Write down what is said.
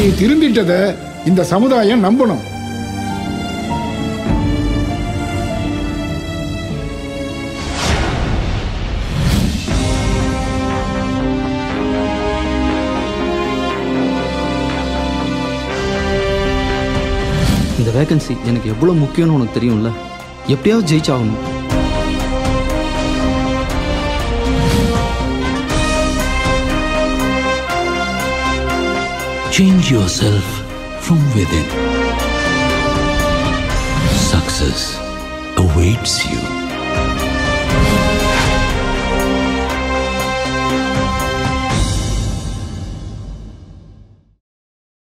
நீ திருந்திட்டத இந்த சமுதாயம் நம்பணும் இந்த வேகன்சி எனக்கு எவ்வளோ முக்கியம்னு உனக்கு தெரியும்ல எப்படியாவது ஜெயிச்சாகணும் Change yourself from within. Success awaits you.